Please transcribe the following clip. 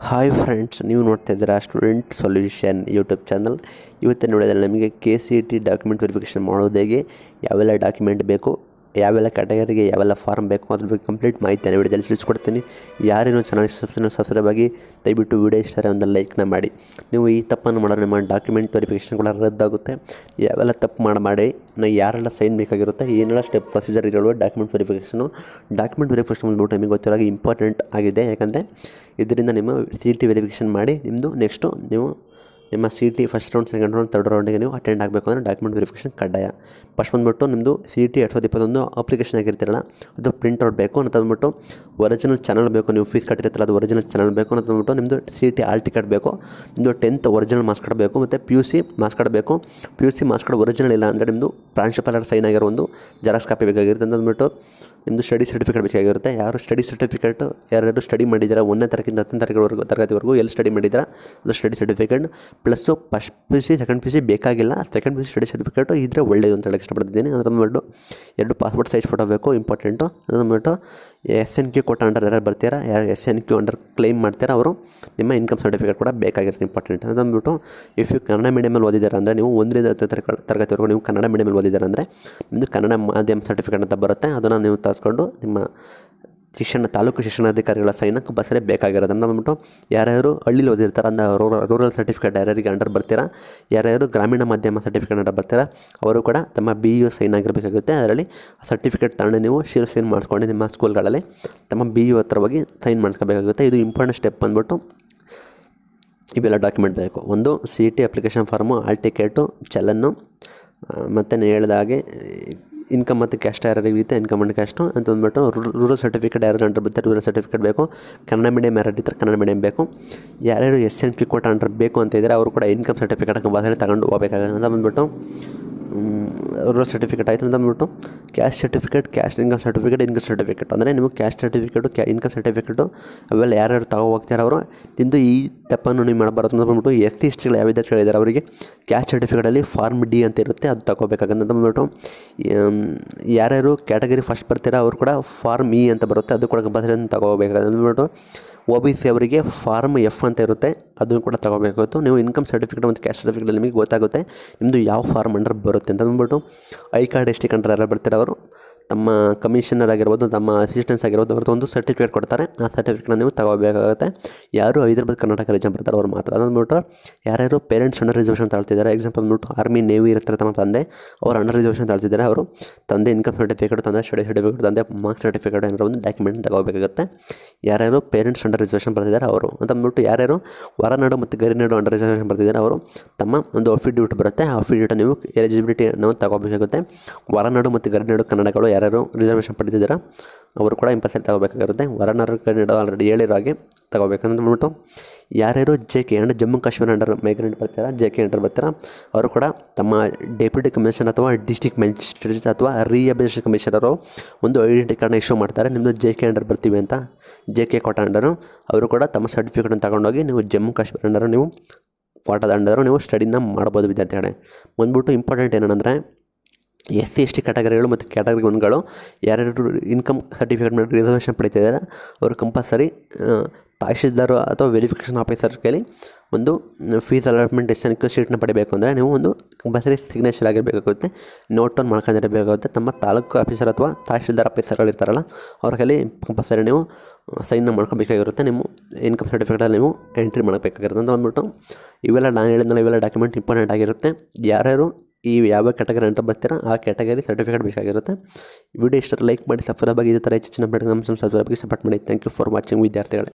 hi friends ನೀವು ನೋಡ್ತಾ ಇದ್ದೀರಾ ಸ್ಟೂಡೆಂಟ್ ಸೊಲ್ಯೂಷನ್ ಯೂಟ್ಯೂಬ್ ಚಾನಲ್ ಇವತ್ತಿನ ನೋಡಿದರೆ ನಮಗೆ K C T document verification ಮಾಡೋದು ಹೇಗೆ ಯಾವೆಲ್ಲ ಡಾಕ್ಯುಮೆಂಟ್ ಬೇಕು ಯಾವೆಲ್ಲ ಕ್ಯಾಟಗರಿಗೆ ಯಾವೆಲ್ಲ ಫಾರ್ಮ್ ಬೇಕು ಅದ್ರ ಬಗ್ಗೆ ಕಂಪ್ಲೀಟ್ ಮಾಹಿತಿಯನ್ನು ವಿಡಿಯೋದಲ್ಲಿ ತಿಳಿಸ್ಕೊಡ್ತೀನಿ ಯಾರೇನೋ ಚೆನ್ನಾಗಿ ಸಬ್ಸ್ಕ್ರೈಬ್ ಸಬ್ಸ್ಕ್ರೈಬ್ ಆಗಿ ದಯವಿಟ್ಟು ವಿಡಿಯೋ ಇಷ್ಟ ಒಂದು ಲೈಕ್ನ ಮಾಡಿ ನೀವು ಈ ತಪ್ಪನ್ನು ಮಾಡಿದ್ರೆ ನಿಮ್ಮ ಡಾಕ್ಯುಮೆಂಟ್ ವೆರಿಫಿಕೇಷನ್ ಕೂಡ ರದ್ದಾಗುತ್ತೆ ಯಾವೆಲ್ಲ ತಪ್ಪು ಮಾಡಿ ಮಾಡಿ ನಾ ಯಾರೆಲ್ಲ ಸೈನ್ ಬೇಕಾಗಿರುತ್ತೆ ಏನೆಲ್ಲ ಸ್ಟೆಪ್ ಪ್ರೊಸೀಜರ್ ಇರೋದು ಡಾಕ್ಯುಮೆಂಟ್ ವೆರಿಫಿಕೇಷನು ಡಾಕ್ಯುಮೆಂಟ್ ವೆರಿಫಿಕೇಷನ್ ಬಂದ್ಬಿಟ್ಟು ನಿಮಗೆ ಗೊತ್ತಿರೋ ಹಾಗೆ ಇಂಪಾರ್ಟೆಂಟ್ ಆಗಿದೆ ಯಾಕಂದರೆ ಇದರಿಂದ ನಿಮ್ಮ ಸಿ ಟಿ ವೆರಿಫಿಕೇಷನ್ ಮಾಡಿ ನಿಮ್ಮದು ನೆಕ್ಸ್ಟು ನೀವು ನಿಮ್ಮ C T first round second round third ರೌಂಡಿಗೆ ನೀವು ಅಟೆಂಡ್ ಆಗಬೇಕು ಅಂದರೆ ಡಾಕ್ಯುಮೆಂಟ್ ವೆರಿಫಿಕೇಷನ್ ಕಡ್ಡಾಯ ಫಸ್ಟ್ ಬಂದುಬಿಟ್ಟು ನಿಮ್ಮದು ಸಿ ಟಿ ಎರಡು ಸಾವಿರದ ಇಪ್ಪತ್ತೊಂದು ಅಪ್ಲಿಕೇಶನ್ ಆಗಿರ್ತೀರಲ್ಲ ಅದು ಪ್ರಿಂಟ್ ಔಟ್ ಬೇಕು ಅಂತ ಅಂದ್ಬಿಟ್ಟು ಒರಿಜಿನಲ್ ಚಾನಲ್ ಬೇಕು ನೀವು ಫೀಸ್ ಕಟ್ಟಿರ್ತೀರಲ್ಲ ಅದು ಒರಿಜಿನಲ್ ಚಾನಲ್ ಬೇಕು ಅಂತ ಅಂದ್ಬಿಟ್ಟು ನಿಮ್ಮದು ಸಿ ಟಿ ಆಲ್ ಟಿಕೆಟ್ ಬೇಕು ನಿಮ್ಮದು ಟೆಂತ್ ಒರಿಜಿನಲ್ ಮಾರ್ಕ್ಸ್ ಕಾರ್ಡ್ ಬೇಕು ಮತ್ತು P U C marks card ಬೇಕು P U C marks card original ಇಲ್ಲ ಅಂದರೆ ನಿಮ್ಮದು ಪ್ರಾಂಶುಪಾಲರ ಸೈನ್ ಆಗಿರೋ ಒಂದು ಜೆರಾಕ್ಸ್ ಕಾಪಿ ಬೇಕಾಗಿರುತ್ತೆ ಅಂತ ಅಂದ್ಬಿಟ್ಟು ನಿಮ್ಮದು ಸ್ಟಡಿ ಸರ್ಟಿಫಿಕೇಟ್ ಬೇಕಾಗಿರುತ್ತೆ ಯಾರು ಸ್ಟಡಿ ಸರ್ಟಿಫಿಕೇಟ್ ಯಾರ್ಯಾರು ಸ್ಟಡಿ ಮಾಡಿದ್ದೀರಾ ಒಂದನೇ ತಾರೀಕಿಂದ ಹತ್ತನೇ ತಾರೀಕುವರೆಗೂ ತರಗತಿವರೆಗೂ ಎಲ್ಲಿ ಸ್ಟಡಿ ಮಾಡಿದ್ದೀರಾ ಅದು study certificate plus first P C second P C ಬೇಕಾಗಿಲ್ಲ second P C study certificate ಇದ್ದರೆ ಒಳ್ಳೆಯದು ಅಂತ ಹೇಳಕ್ಕೆ ಇಷ್ಟಪಡ್ತಿದ್ದೀನಿ ಅದ್ರ ಬಂದ್ಬಿಟ್ಟು ಎರಡು ಪಾಸ್ಪೋರ್ಟ್ ಸೈಜ್ ಫೋಟೋ ಬೇಕು ಇಂಪಾರ್ಟೆಂಟು ಅದು ಬಂದ್ಬಿಟ್ಟು ಎಸ್ ಎನ್ ಕ್ಯೂ ಕೊಟ್ಟ ಅಂಡರ್ ಯಾರು ಬರ್ತೀರಾ ಯಾರು S N Q under claim ಮಾಡ್ತೀರಾ ಅವರು ನಿಮ್ಮ ಇನ್ಕಮ್ ಸರ್ಟಿಫಿಕೇಟ್ ಕೂಡ ಬೇಕಾಗಿರುತ್ತೆ ಇಂಪಾರ್ಟೆಂಟ್ ಅದು ಬಂದ್ಬಿಟ್ಟು ಇಫ್ ಯು ಕನ್ನಡ ಮೀಡಿಯಮಲ್ಲಿ ಓದಿದ್ದೀರಾ ಅಂದರೆ ನೀವು ಒಂದರಿಂದ ಹತ್ತನೇ ತರಗ ತರಗತಿವರೆಗೂ ನೀವು ಕನ್ನಡ ಮೀಡಿಯಮಲ್ಲಿ ಓದಿದ್ದೀರಾ ಅಂದರೆ ನಿಮ್ಮದು ಕನ್ನಡ ಮಾಧ್ಯಮ ಸರ್ಟಿಫಿಕೇಟ್ ಅಂತ ಬರುತ್ತೆ ಅದನ್ನು ನೀವು ತರಿಸ್ಕೊಂಡು ನಿಮ್ಮ ಶಿಕ್ಷಣ ತಾಲೂಕು ಶಿಕ್ಷಣಾಧಿಕಾರಿಗಳ ಸೈನ್ ಕಂಪಲ್ಸರಿ ಬೇಕಾಗಿರೋದು ಅಂತ ಬಂದ್ಬಿಟ್ಟು ಯಾರ್ಯಾರು ಹಳ್ಳಿಲಿ ಓದಿರ್ತಾರೆ ಅಂದ್ರೆ ರೂರಲ್ ರೂರಲ್ ಸರ್ಟಿಫಿಕೇಟ್ ಯಾರ್ಯಾರಿಗೆ ಅಂಡರ್ ಬರ್ತೀರಾ ಯಾರ್ಯಾರು ಗ್ರಾಮೀಣ ಮಾಧ್ಯಮ ಸರ್ಟಿಫಿಕೇಟ್ ಅಂಡರ್ ಬರ್ತೀರಾ ಅವರು ಕೂಡ ತಮ್ಮ ಬಿ ಯು ಸೈನ್ ಆಗಿರಬೇಕಾಗುತ್ತೆ ಅದರಲ್ಲಿ ಸರ್ಟಿಫಿಕೇಟ್ ತಗೊಂಡು ನೀವು ಶಿರು ಸೈನ್ ಮಾಡಿಸ್ಕೊಂಡು ನಿಮ್ಮ ಸ್ಕೂಲ್ಗಳಲ್ಲಿ ತಮ್ಮ ಬಿ ಯು ಹತ್ರ ಹೋಗಿ ಸೈನ್ ಮಾಡ್ಕೋಬೇಕಾಗುತ್ತೆ ಇದು ಇಂಪಾರ್ಟೆಂಟ್ ಸ್ಟೆಪ್ ಬಂದ್ಬಿಟ್ಟು ಇವೆಲ್ಲ ಡಾಕ್ಯುಮೆಂಟ್ ಬೇಕು ಒಂದು C T application form hall ticket challan ಮತ್ತು ನಾನು ಹೇಳಿದ ಹಾಗೆ ಇನ್ಕಮ್ ಮತ್ತು ಕ್ಯಾಸ್ಟ್ ಯಾರಿಗೆ ಇರುತ್ತೆ ಇನ್ಕಮ್ ಆ್ಯಂಡ್ ಕ್ಯಾಸ್ಟು ಅಂತ ಅಂದ್ಬಿಟ್ಟು ರೂರಲ್ ಸರ್ಟಿಫಿಕೇಟ್ ಯಾರು ಅಂಡರ್ ಬರ್ತಾರೆ ರೂರಲ್ ಸರ್ಟಿಫಿಕೇಟ್ ಬೇಕು ಕನ್ನಡ ಮೀಡಿಯಮ್ ಯಾರು ಇರ್ತಾರೆ ಕನ್ನಡ ಮೀಡಿಯಮ್ ಬೇಕು ಯಾರ್ಯಾರು S N Q quota under ಬೇಕು ಅಂತ ಇದ್ದರೆ ಅವರು ಕೂಡ ಇನ್ಕಮ್ ಸರ್ಟಿಫಿಕೇಟ್ ಕಂಪಲ್ಸರಿ ತಗೊಂಡು ಹೋಗ್ಬೇಕಾಗುತ್ತೆ ಅಂತ ಬಂದ್ಬಿಟ್ಟು ರೂರಲ್ ಸರ್ಟಿಫಿಕೇಟ್ ಆಯಿತು ಅಂತ ಅಂದ್ಬಿಟ್ಟು caste certificate caste income certificate income certificate ಅಂದರೆ ನೀವು ಕ್ಯಾಸ್ಟ್ ಸರ್ಟಿಫಿಕೇಟು ಕ್ಯಾ ಇನ್ಕಮ್ ಸರ್ಟಿಫಿಕೇಟು ಅವೆಲ್ಲ ಯಾರ್ಯಾರು ತಗೋ ಹೋಗ್ತಾರೆ ಅವರು ನಿಮ್ಮದು ಈ ತಪ್ಪನ್ನು ನೀವು ಮಾಡಬಾರ್ದು ಅಂತ ಬಂದ್ಬಿಟ್ಟು ಎಸ್ ಟಿ ಎಸ್ಟಿಗಳು ಯಾವ ವಿದ್ಯಾರ್ಥಿಗಳು ಇದ್ದಾರೆ ಅವರಿಗೆ ಕ್ಯಾಸ್ಟ್ ಸರ್ಟಿಫಿಕೇಟಲ್ಲಿ ಫಾರ್ಮ್ ಡಿ ಅಂತ ಇರುತ್ತೆ ಅದು ತಗೋಬೇಕಾಗಂತ ಬಂದ್ಬಿಟ್ಟು ಯಾರ್ಯಾರು ಕ್ಯಾಟಗರಿ ಫಸ್ಟ್ ಬರ್ತೀರಾ ಅವರು ಕೂಡ ಫಾರ್ಮ್ ಇ ಅಂತ ಬರುತ್ತೆ ಅದು ಕೂಡ ಕಂಪಲ್ಸರಿ ತಗೋಬೇಕಾಗುತ್ತೆ ಅಂದ್ಬಿಟ್ಟು ಒ ಬಿ ಸಿ ಅವರಿಗೆ ಫಾರ್ಮ್ ಎಫ್ ಅಂತ ಇರುತ್ತೆ ಅದನ್ನು ಕೂಡ ತಗೋಬೇಕಾಗುತ್ತೆ ನೀವು ಇನ್ಕಮ್ ಸರ್ಟಿಫಿಕೇಟ್ ಮತ್ತು ಕ್ಯಾಸ್ಟ್ ಸರ್ಟಿಫಿಕೇಟ್ ನಿಮಗೆ ಗೊತ್ತಾಗುತ್ತೆ ನಿಮ್ಮದು ಯಾವ ಫಾರ್ಮ್ ಅಂಡರ್ ಬರುತ್ತೆ ಅಂತ ಅಂದ್ಬಿಟ್ಟು ಐ ಕಾರ್ಡ್ ಎಸ್ ಟಿ ಕಂಡ್ರೆ ಯಾರು ಬರ್ತಾರೆ ಅವರು ತಮ್ಮ ಕಮಿಷನರ್ ಆಗಿರ್ಬೋದು ತಮ್ಮ ಅಸಿಸ್ಟೆನ್ಸ್ ಆಗಿರ್ಬೋದು ಅವ್ರದ್ದು ಒಂದು ಸರ್ಟಿಫಿಕೇಟ್ ಕೊಡ್ತಾರೆ ಆ ಸರ್ಟಿಫಿಕೇಟ್ನ ನೀವು ತಗೋಬೇಕಾಗುತ್ತೆ ಯಾರು ಹೈದರಾಬಾದ್ ಕರ್ನಾಟಕ ರೀಜನ್ ಬರ್ತಾರೆ ಅವ್ರು ಮಾತ್ರ ಅಂದ್ಬಿಟ್ಟು ಯಾರ್ಯಾರು ಪೇರೆಂಟ್ಸ್ ಅಂಡರ್ ರಿಸರ್ವೇಷನ್ ತಾಳ್ತಿದ್ದಾರೆ ಎಕ್ಸಾಂಪಲ್ ಅಂದ್ಬಿಟ್ಟು ಆರ್ಮಿ ನೇವಿ ಇರ್ತಾರೆ ತಮ್ಮ ತಂದೆ ಅವ್ರು ಅಂಡರ್ ರಿಸರ್ವೇಷನ್ ತಾಳ್ತಿದ್ದಾರೆ ಅವರು ತಂದೆ ಇನ್ಕಮ್ ಸರ್ಟಿಫಿಕೇಟ್ ತಂದೆ ಸ್ಟಡಿ ಸರ್ಟಿಫಿಕೇಟ್ ತಂದೆ ಮಾರ್ಕ್ಸ್ ಸರ್ಟಿಫಿಕೇಟ್ ಏನಾರ ಒಂದು ಡಾಕ್ಯುಮೆಂಟ್ ತಗೋಬೇಕಾಗುತ್ತೆ ಯಾರ್ಯಾರು ಪೇರೆಂಟ್ಸ್ ಅಂಡರ್ ರಿಸರ್ವೇಷನ್ ಬರ್ತಿದ್ದಾರೆ ಅವರು ಅಂತ ಅಂದ್ಬಿಟ್ಟು ಯಾರ್ಯಾರು ಹೊರನಾಡು ಮತ್ತು ಗರಿನಾಡು ಅಂಡರ್ ರಿಸರ್ವೇಷನ್ ಬರ್ತಿದ್ದಾರೆ ಅವರು ತಮ್ಮ ಒಂದು ಅಫಿಡ್ಯೂಟ್ ಬರುತ್ತೆ ಆ ಅಫಿಡ್ಯೂಟ್ ನೀವು ಎಲಿಜಿಬಿಲಿಟಿ ನಾವು ತಗೋಬೇಕಾಗುತ್ತೆ ಹೊರನಾಡು ಮತ್ತು ಗರಿನಾಡು ಕನ್ನಡಗಳು ಯಾರ್ಯಾರು ರಿಸರ್ವೇಷನ್ ಪಡೆದಿದ್ದೀರಾ ಅವರು ಕೂಡ ಇಂಪಲ್ಸರಿ ತಗೋಬೇಕಾಗಿರುತ್ತೆ ಹೊರನಾಡು ಗರಿನಾಡು ಆಲ್ರೆಡಿ ಹೇಳಿರೋ ಹಾಗೆ ತಗೋಬೇಕಂತ ಅಂದ್ಬಿಟ್ಟು ಯಾರ್ಯಾರು J K and Jammu Kashmir under migrant ಬರ್ತಾರಾ ಜೆ ಕೆ ಅಂಡರ್ ಬರ್ತಾರಾ ಅವರು ಕೂಡ ತಮ್ಮ ಡೆಪ್ಯೂಟಿ ಕಮಿಷನರ್ ಅಥವಾ ಡಿಸ್ಟಿಕ್ ಮ್ಯಾಜಿಸ್ಟ್ರೇಟ್ ಅಥವಾ ರಿಹಬಿಲಿಟೇಷನ್ ಕಮಿಷನರು ಒಂದು ಐಡೆಂಟಿ ಕಾರ್ಡ್ನ ಇಶ್ಯೂ ಮಾಡ್ತಾರೆ ನಿಮ್ಮದು ಜೆ ಕೆ ಅಂಡರ್ ಬರ್ತೀವಿ ಅಂತ ಜೆ ಕೆ ಕೋಟ ಅಂಡರು ಅವರು ಕೂಡ ತಮ್ಮ ಸರ್ಟಿಫಿಕೇಟನ್ನು ತಗೊಂಡೋಗಿ ನೀವು ಜಮ್ಮು ಕಾಶ್ಮೀರ ಅಂಡರು ನೀವು ಕೋಟದ ಅಂಡರು ನೀವು ಸ್ಟಡಿನ ಮಾಡ್ಬೋದು ವಿದ್ಯಾರ್ಥಿಗಳೇ ಬಂದ್ಬಿಟ್ಟು ಇಂಪಾರ್ಟೆಂಟ್ ಏನಂದರೆ ಎಸ್ ಸಿ ಎಸ್ ಟಿ ಕ್ಯಾಟಗರಿಗಳು ಮತ್ತು ಕ್ಯಾಟಗರಿ ಒನ್ಗಳು ಯಾರ್ಯಾರು ಇನ್ಕಮ್ ಸರ್ಟಿಫಿಕೇಟ್ ಮೇಲೆ ರಿಸರ್ವೇಷನ್ ಪಡಿತಿದ್ದಾರೆ ಅವರು ಕಂಪಲ್ಸರಿ ತಹಶೀಲ್ದಾರ್ ಅಥವಾ ವೆರಿಫಿಕೇಷನ್ ಆಫೀಸರ್ ಕೈಲಿ ಒಂದು fees allotment S N Q ಶೀಟ್ನ ಪಡಿಬೇಕು ಅಂದರೆ ನೀವು ಒಂದು ಕಂಪಲ್ಸರಿ ಸಿಗ್ನೇಚರ್ ಆಗಿರಬೇಕಾಗುತ್ತೆ ನೋಟ್ ಆನ್ ಮಾಡ್ಕೊಂಡಿರಬೇಕಾಗುತ್ತೆ ತಮ್ಮ ತಾಲೂಕು ಆಫೀಸರ್ ಅಥವಾ ತಹಶೀಲ್ದಾರ್ ಆಫೀಸರ್ಗಳು ಇರ್ತಾರಲ್ಲ ಅವ್ರ ಕೈಲಿ ಕಂಪಲ್ಸರಿ ನೀವು ಸೈನ್ನ ಮಾಡ್ಕೋಬೇಕಾಗಿರುತ್ತೆ ನಿಮ್ಮ ಇನ್ಕಮ್ ಸರ್ಟಿಫಿಕೇಟಲ್ಲಿ ನೀವು ಎಂಟ್ರಿ ಮಾಡಬೇಕಾಗಿರುತ್ತೆ ಅಂತ ಅಂದ್ಬಿಟ್ಟು ಇವೆಲ್ಲ ನಾನು ಹೇಳಿದ್ನಲ್ಲ ಇವೆಲ್ಲ ಡಾಕ್ಯುಮೆಂಟ್ ಇಂಪಾರ್ಟೆಂಟ್ ಆಗಿರುತ್ತೆ ಯಾರ್ಯಾರು ಈ ಯಾವ ಕ್ಯಾಟಗರಿ ಅಂತ ಬರ್ತೀರಾ ಆ ಕ್ಯಾಟಗರಿ ಸರ್ಟಿಫಿಕೇಟ್ ಬೇಕಾಗಿರುತ್ತೆ ವಿಡಿಯೋ ಇಷ್ಟ ಲೈಕ್ ಮಾಡಿ ಸಬ್ಸ್ಕ್ರೈಬ್ ಆಗಿ ಇದೇ ಥರ ಹೆಚ್ಚಿನ ಅಪ್ಡೇಟ್ ನಮ್ಮ ಸಬ್ಸ್ಕ್ರೈಬ್ಗೆ ಸಪೋರ್ಟ್ ಮಾಡಿ ಥ್ಯಾಂಕ್ ಯು ಫಾರ್ ವಾಚಿಂಗ್ ವಿದ್ಯಾರ್ಥಿಗಳೇ